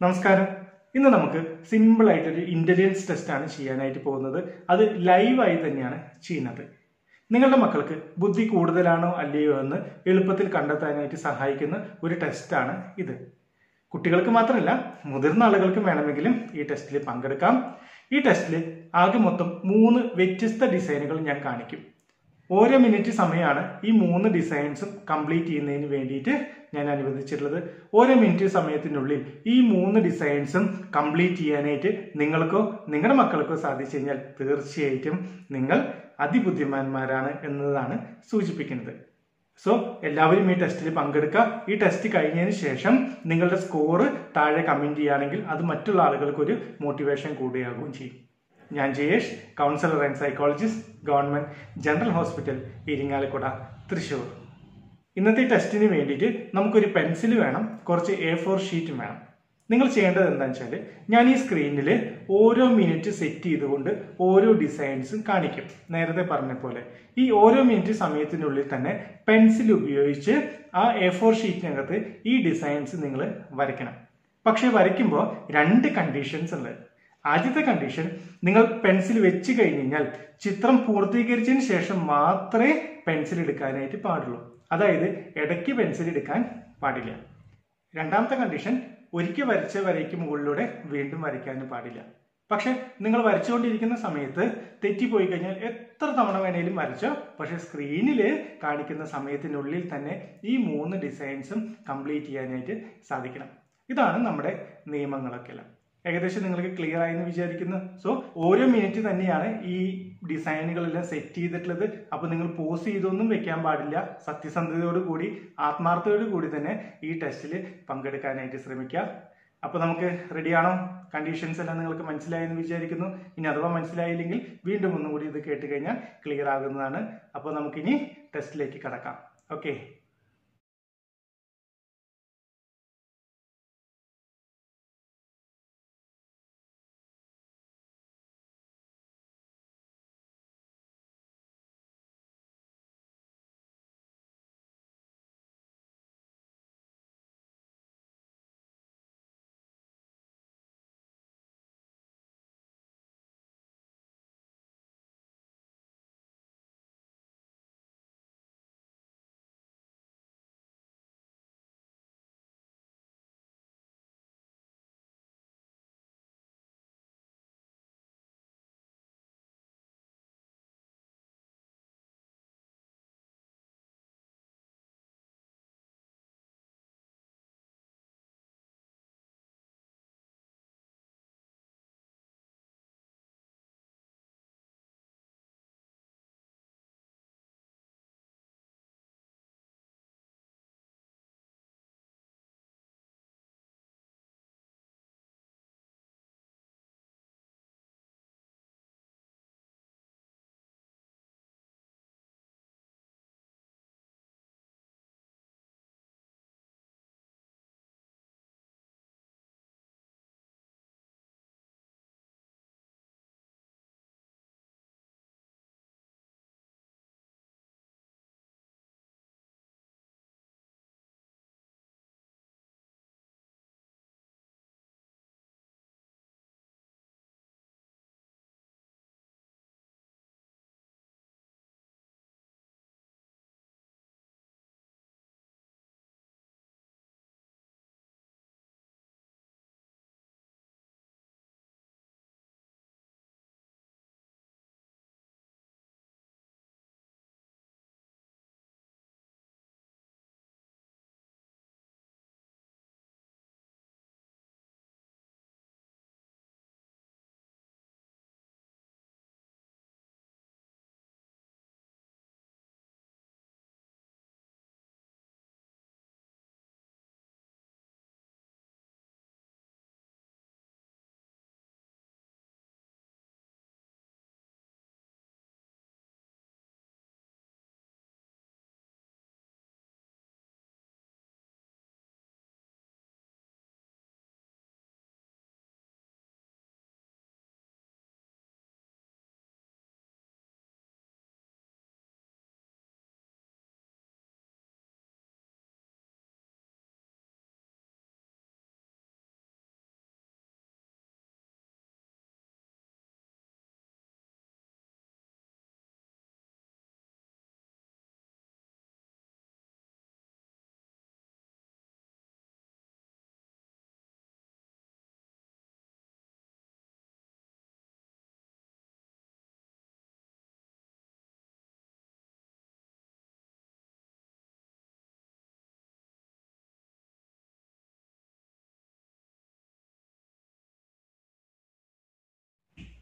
നമസ്കാരം ഇന്ന് നമുക്ക് സിമ്പിൾ ആയിട്ടൊരു ഇന്റലിജൻസ് ടെസ്റ്റ് ആണ് ചെയ്യാനായിട്ട് പോകുന്നത് അത് ലൈവായി തന്നെയാണ് ചെയ്യുന്നത് നിങ്ങളുടെ മക്കൾക്ക് ബുദ്ധി കൂടുതലാണോ അല്ലയോ എന്ന് എളുപ്പത്തിൽ കണ്ടെത്താനായിട്ട് സഹായിക്കുന്ന ഒരു ടെസ്റ്റാണ് ഇത് കുട്ടികൾക്ക് മാത്രമല്ല മുതിർന്ന ആളുകൾക്കും വേണമെങ്കിലും ഈ ടെസ്റ്റിൽ പങ്കെടുക്കാം ഈ ടെസ്റ്റിൽ ആകെ മൊത്തം മൂന്ന് വ്യത്യസ്ത ഡിസൈനുകൾ ഞാൻ കാണിക്കും ഓരോ മിനിറ്റ് സമയമാണ് ഈ മൂന്ന് ഡിസൈൻസും കംപ്ലീറ്റ് ചെയ്യുന്നതിന് വേണ്ടിയിട്ട് ഞാൻ അനുവദിച്ചിട്ടുള്ളത് ഓരോ മിനിറ്റ് സമയത്തിനുള്ളിൽ ഈ മൂന്ന് ഡിസൈൻസും കംപ്ലീറ്റ് ചെയ്യാനായിട്ട് നിങ്ങൾക്കോ നിങ്ങളുടെ മക്കൾക്കോ സാധിച്ചു കഴിഞ്ഞാൽ തീർച്ചയായിട്ടും നിങ്ങൾ അതിബുദ്ധിമാന്മാരാണ് എന്നതാണ് സൂചിപ്പിക്കുന്നത് സോ എല്ലാവരും ഈ ടെസ്റ്റിൽ പങ്കെടുക്കുക ഈ ടെസ്റ്റ് കഴിഞ്ഞതിന് ശേഷം നിങ്ങളുടെ സ്കോർ താഴെ കമന്റ് ചെയ്യുകയാണെങ്കിൽ അത് മറ്റുള്ള ആളുകൾക്ക് ഒരു മോട്ടിവേഷൻ കൂടുകയാകുകയും ചെയ്യും ഞാൻ Jayesh counsellor and psychologist government general hospital Irinjalakuda Thrissur ഇന്നത്തെ ടെസ്റ്റിന് വേണ്ടിയിട്ട് നമുക്കൊരു പെൻസിൽ വേണം കുറച്ച് എ ഫോർ ഷീറ്റും വേണം നിങ്ങൾ ചെയ്യേണ്ടത് എന്താണെന്ന് വെച്ചാൽ ഞാൻ ഈ സ്ക്രീനിൽ ഓരോ മിനിറ്റ് സെറ്റ് ചെയ്തുകൊണ്ട് ഓരോ ഡിസൈൻസും കാണിക്കും നേരത്തെ പറഞ്ഞ പോലെ ഈ ഓരോ മിനിറ്റ് സമയത്തിനുള്ളിൽ തന്നെ പെൻസിൽ ഉപയോഗിച്ച് ആ എ ഫോർ ഷീറ്റിനകത്ത് ഈ ഡിസൈൻസ് നിങ്ങൾ വരയ്ക്കണം പക്ഷെ വരയ്ക്കുമ്പോൾ രണ്ട് കണ്ടീഷൻസ് ഉണ്ട് ആദ്യത്തെ കണ്ടീഷൻ നിങ്ങൾ പെൻസിൽ വെച്ച് കഴിഞ്ഞ് കഴിഞ്ഞാൽ ചിത്രം പൂർത്തീകരിച്ചതിന് ശേഷം മാത്രമേ പെൻസിൽ എടുക്കാനായിട്ട് പാടുള്ളൂ അതായത് ഇടയ്ക്ക് പെൻസിൽ എടുക്കാൻ പാടില്ല രണ്ടാമത്തെ കണ്ടീഷൻ ഒരിക്കൽ വരച്ച വരയ്ക്ക് മുകളിലൂടെ വീണ്ടും വരയ്ക്കാനും പാടില്ല പക്ഷെ നിങ്ങൾ വരച്ചുകൊണ്ടിരിക്കുന്ന സമയത്ത് തെറ്റിപ്പോയി കഴിഞ്ഞാൽ എത്ര തവണ വേണേലും വരച്ചോ പക്ഷെ സ്ക്രീനിൽ കാണിക്കുന്ന സമയത്തിനുള്ളിൽ തന്നെ ഈ മൂന്ന് ഡിസൈൻസും കംപ്ലീറ്റ് ചെയ്യാനായിട്ട് സാധിക്കണം ഇതാണ് നമ്മുടെ നിയമങ്ങളൊക്കെ എല്ലാം ഏകദേശം നിങ്ങൾക്ക് ക്ലിയർ ആയി എന്ന് വിചാരിക്കുന്നു സോ ഓരോ മിനിറ്റ് തന്നെയാണ് ഈ ഡിസൈനുകളെല്ലാം സെറ്റ് ചെയ്തിട്ടുള്ളത് അപ്പൊ നിങ്ങൾ പോസ് ചെയ്തൊന്നും വെക്കാൻ പാടില്ല സത്യസന്ധതയോട് കൂടി ആത്മാർത്ഥതയോട് കൂടി തന്നെ ഈ ടെസ്റ്റിൽ പങ്കെടുക്കാനായിട്ട് ശ്രമിക്കുക അപ്പൊ നമുക്ക് റെഡിയാണോ കണ്ടീഷൻസ് എല്ലാം നിങ്ങൾക്ക് മനസ്സിലായെന്ന് വിചാരിക്കുന്നു ഇനി അഥവാ മനസ്സിലായില്ലെങ്കിൽ വീണ്ടും ഒന്നും കൂടി ഇത് കേട്ട് കഴിഞ്ഞാൽ ക്ലിയർ ആകുന്നതാണ് അപ്പോൾ നമുക്കിനി ടെസ്റ്റിലേക്ക് കടക്കാം ഓക്കെ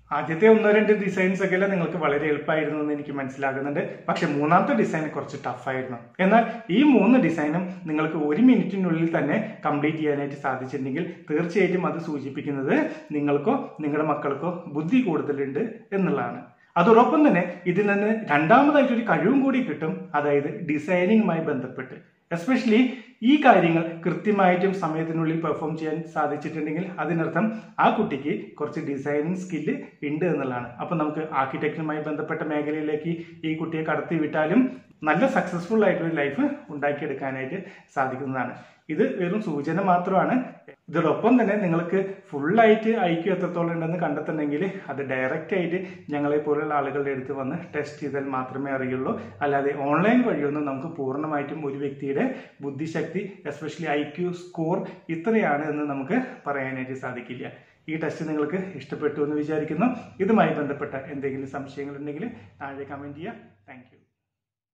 ആദ്യത്തെ ഒന്നോ രണ്ട് ഡിസൈൻസ് ഒക്കെ നിങ്ങൾക്ക് വളരെ എളുപ്പമായിരുന്നു എന്ന് എനിക്ക് മനസ്സിലാകുന്നുണ്ട് പക്ഷെ മൂന്നാമത്തെ ഡിസൈൻ കുറച്ച് ടഫായിരുന്നു എന്നാൽ ഈ മൂന്ന് ഡിസൈനും നിങ്ങൾക്ക് ഒരു മിനിറ്റിനുള്ളിൽ തന്നെ കംപ്ലീറ്റ് ചെയ്യാനായിട്ട് സാധിച്ചിട്ടുണ്ടെങ്കിൽ തീർച്ചയായിട്ടും അത് സൂചിപ്പിക്കുന്നത് നിങ്ങൾക്കോ നിങ്ങളുടെ മക്കൾക്കോ ബുദ്ധി കൂടുതലുണ്ട് എന്നുള്ളതാണ് അതോടൊപ്പം തന്നെ ഇതിൽ നിന്ന് രണ്ടാമതായിട്ട് ഒരു കഴിവും കൂടി കിട്ടും അതായത് ഡിസൈനിങ്ങുമായി ബന്ധപ്പെട്ട് എസ്പെഷ്യലി ഈ കാര്യങ്ങൾ കൃത്യമായിട്ടും സമയത്തിനുള്ളിൽ പെർഫോം ചെയ്യാൻ സാധിച്ചിട്ടുണ്ടെങ്കിൽ അതിനർത്ഥം ആ കുട്ടിക്ക് കുറച്ച് ഡിസൈനിങ് സ്കില്ല് ഉണ്ട് എന്നുള്ളതാണ് അപ്പം നമുക്ക് ആർക്കിടെക്ചറുമായി ബന്ധപ്പെട്ട മേഖലയിലേക്ക് ഈ കുട്ടിയെ കടത്തി വിട്ടാലും നല്ല സക്സസ്ഫുൾ ആയിട്ടൊരു ലൈഫ് ഉണ്ടാക്കിയെടുക്കാനായിട്ട് സാധിക്കുന്നതാണ് ഇത് വെറും സൂചന മാത്രമാണ് ഇതോടൊപ്പം തന്നെ നിങ്ങൾക്ക് ഫുള്ളായിട്ട് ഐക്യു എത്രത്തോളം ഉണ്ടെന്ന് കണ്ടെത്തണമെങ്കിൽ അത് ഡയറക്റ്റ് ആയിട്ട് ഞങ്ങളെ പോലുള്ള ആളുകളുടെ അടുത്ത് വന്ന് ടെസ്റ്റ് ചെയ്താൽ മാത്രമേ അറിയുള്ളൂ അല്ലാതെ ഓൺലൈൻ വഴിയൊന്നും നമുക്ക് പൂർണ്ണമായിട്ടും ഒരു വ്യക്തിയുടെ ബുദ്ധിശക്തി എസ്പെഷ്യലി ഐക്യു സ്കോർ ഇത്രയാണ് എന്ന് നമുക്ക് പറയാനായിട്ട് സാധിക്കില്ല ഈ ടെസ്റ്റ് നിങ്ങൾക്ക് ഇഷ്ടപ്പെട്ടു എന്ന് വിചാരിക്കുന്നു ഇതുമായി ബന്ധപ്പെട്ട എന്തെങ്കിലും സംശയങ്ങളുണ്ടെങ്കിൽ താഴെ കമൻറ്റ് ചെയ്യുക താങ്ക്